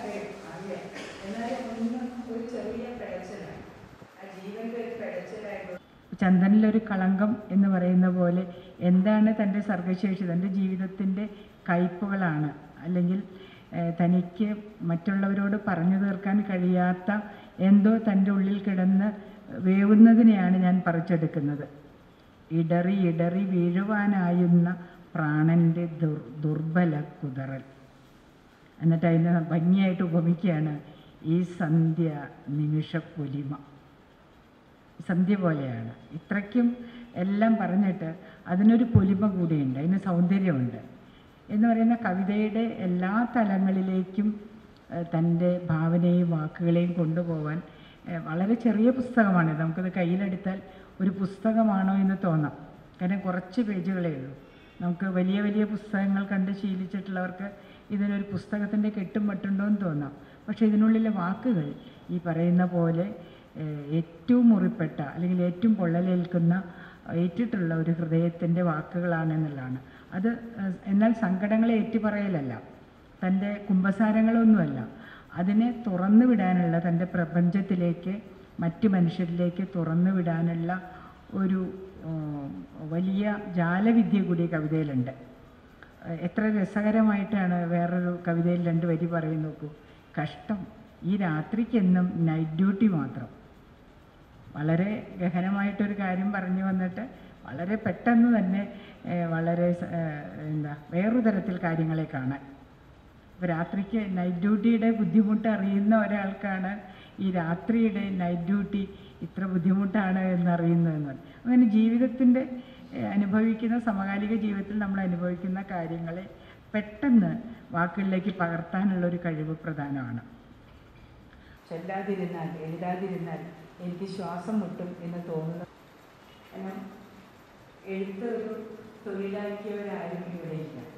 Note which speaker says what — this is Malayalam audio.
Speaker 1: അറിയാം അറിയാം എന്നാലും ഒന്നും ഒരു ചെറിയ പിഴച്ചിലാണ് ആ ജീവന്റെ ഒരു പിഴച്ചിലായിട്ട് ചന്ദനിലൊരു കളങ്കം എന്ന് പറയുന്ന പോലെ എന്താണ് തൻ്റെ സർഗശേഷി തൻ്റെ ജീവിതത്തിൻ്റെ കയ്പുകളാണ് അല്ലെങ്കിൽ ഏഹ്, തനിക്ക് മറ്റുള്ളവരോട് പറഞ്ഞു തീർക്കാൻ കഴിയാത്ത എന്തോ തൻ്റെ ഉള്ളിൽ കിടന്ന് വേവുന്നതിനെയാണ് ഞാൻ പറിച്ചെടുക്കുന്നത് ഇടറി ഇടറി വീഴുവാനായുന്ന പ്രാണൻ്റെ ദുർ ദുർബല കുതറൽ എന്നിട്ട് അതിനെ ഭംഗിയായിട്ട് ഉപമിക്കുകയാണ് ഈ സന്ധ്യ നിമിഷ പൊലിമ സന്ധ്യ പോലെയാണ് ഇത്രയ്ക്കും എല്ലാം പറഞ്ഞിട്ട് അതിനൊരു പൊലിമ കൂടിയുണ്ട് അതിന് സൗന്ദര്യമുണ്ട് എന്ന് പറയുന്ന കവിതയുടെ എല്ലാ തലങ്ങളിലേക്കും ഏഹ്, തൻ്റെ ഭാവനയും വാക്കുകളെയും കൊണ്ടുപോകാൻ ഏഹ്, വളരെ ചെറിയ പുസ്തകമാണ് നമുക്കത് കയ്യിലെടുത്താൽ ഒരു പുസ്തകമാണോ എന്ന് തോന്നാം കാരണം കുറച്ച് പേജുകളേ ഉള്ളൂ നമുക്ക് വലിയ വലിയ പുസ്തകങ്ങൾ കണ്ട് ശീലിച്ചിട്ടുള്ളവർക്ക് ഇതിനൊരു പുസ്തകത്തിൻ്റെ കെട്ടും മട്ടുണ്ടോ എന്ന് തോന്നാം പക്ഷേ ഇതിനുള്ളിലെ വാക്കുകൾ ഈ പറയുന്ന പോലെ ഏഹ്, ഏറ്റവും മുറിപ്പെട്ട അല്ലെങ്കിൽ ഏറ്റവും പൊള്ളലേൽക്കുന്ന ഏറ്റിട്ടുള്ള ഒരു ഹൃദയത്തിൻ്റെ വാക്കുകളാണെന്നുള്ളതാണ് അത് ഏഹ്, എന്നാൽ സങ്കടങ്ങളെ ഏറ്റുപറയലല്ല തൻ്റെ കുംഭസാരങ്ങളൊന്നുമല്ല അതിനെ തുറന്നു വിടാനുള്ള തൻ്റെ പ്രപഞ്ചത്തിലേക്ക് മറ്റ് മനുഷ്യരിലേക്ക് തുറന്നു വിടാനുള്ള ഒരു ഉം, വലിയ ജാലവിദ്യ കൂടി കവിതയിലുണ്ട് ഏഹ്, എത്ര രസകരമായിട്ടാണ് വേറൊരു കവിതയിൽ രണ്ട് വരി പറയും നോക്കൂ കഷ്ടം ഈ രാത്രിക്കെന്നും നൈറ്റ് ഡ്യൂട്ടി മാത്രം വളരെ ഗഹനമായിട്ടൊരു കാര്യം പറഞ്ഞു വന്നിട്ട് വളരെ പെട്ടെന്ന് തന്നെ ഏഹ്, വളരെ സ- ഏഹ്, എന്താ വേറൊരു തരത്തിൽ കാര്യങ്ങളെ കാണാൻ ഇപ്പോൾ രാത്രിക്ക് നൈറ്റ് ഡ്യൂട്ടിയുടെ ബുദ്ധിമുട്ട് അറിയുന്ന ഒരാൾക്കാണ് ഈ രാത്രിയുടെ നൈറ്റ് ഡ്യൂട്ടി ഇത്ര ബുദ്ധിമുട്ടാണ് എന്നറിയുന്നതെന്ന് അങ്ങനെ ജീവിതത്തിൻ്റെ ഏഹ്, അനുഭവിക്കുന്ന സമകാലിക ജീവിതത്തിൽ നമ്മൾ അനുഭവിക്കുന്ന കാര്യങ്ങളെ പെട്ടെന്ന് വാക്കുകളിലേക്ക് പകർത്താനുള്ള ഒരു കഴിവ് പ്രധാനമാണ് ചൊല്ലാതിരുന്നാൽ എഴുതാതിരുന്നാൽ എനിക്ക് ശ്വാസം മുട്ടും എന്ന് തോന്നുന്നു എന്നാൽ എഴുത്ത് ഒരു തൊഴിലാക്കിയവരാരും ഇവിടെയില്ല